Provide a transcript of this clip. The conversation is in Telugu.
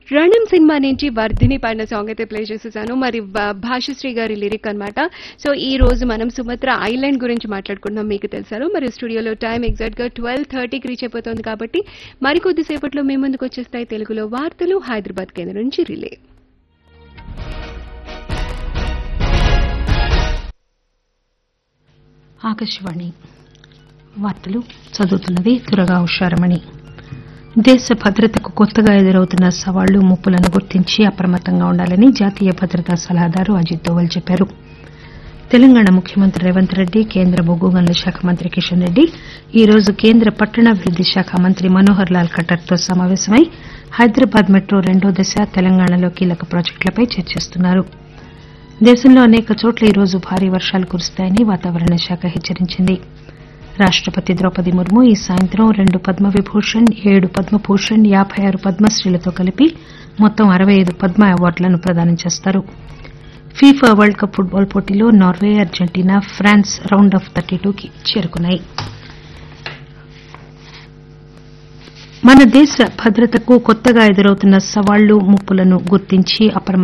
రణం సినిమా నుంచి వర్ధిని పాడిన సాంగ్ అయితే ప్లే చేసేసాను మరి భా- భాషశ్రీ గారి లిరిక్ అన్నమాట సో ఈ రోజు మనం సుమత్ర ఐలాండ్ గురించి మాట్లాడుకుంటున్నాం మీకు తెలుసారు మరి స్టూడియోలో టైం ఎగ్జాక్ట్ గా ట్వెల్వ్ థర్టీకి రీచ్ అయిపోతుంది కాబట్టి మరికొద్ది సేపట్లో మీ ముందుకు వచ్చేస్తాయి తెలుగులో వార్తలు హైదరాబాద్ కేంద్రం నుంచి రిలే ఆకాశవాణి వార్తలు చదువుతున్నది దురగా ఉషారమణి దేశ భద్రతకు కొత్తగా ఎదురవుతున్న సవాళ్లు ముప్పులను గుర్తించి అప్రమత్తంగా ఉండాలని జాతీయ భద్రతా సలహాదారు అజిత్ దోవల్ చెప్పారు తెలంగాణ ముఖ్యమంత్రి రేవంత్ రెడ్డి కేంద్ర బొగ్గు గనుల శాఖ మంత్రి కిషన్ రెడ్డి ఈ రోజు కేంద్ర పట్టణాభివృద్ది శాఖ మంత్రి మనోహర్ లాల్ ఖట్టర్ తో సమావేశమై హైదరాబాద్ మెట్రో రెండో దశ తెలంగాణలో కీలక ప్రాజెక్టులపై చర్చిస్తున్నారు దేశంలో అనేక చోట్ల ఈ రోజు భారీ వర్షాలు కురుస్తాయని వాతావరణ శాఖ హెచ్చరించింది రాష్టపతి ద్రౌపది ముర్ము ఈ సాయంత్రం రెండు పద్మవిభూషణ్ ఏడు పద్మభూషణ్ యాబై ఆరు పద్మశ్రీలతో కలిపి మొత్తం అరవై ఐదు పద్మ అవార్డులను ప్రదానం చేస్తారు ఫీఫా వరల్డ్ కప్ ఫుట్బాల్ పోటీలో Norway Argentina France round of thirty టూకి చేరుకున్నాయి మన దేశ భద్రతకు కొత్తగా ఎదురవుతున్న సవాళ్లు ముప్పులను గుర్తించి అప్రమత్తంగా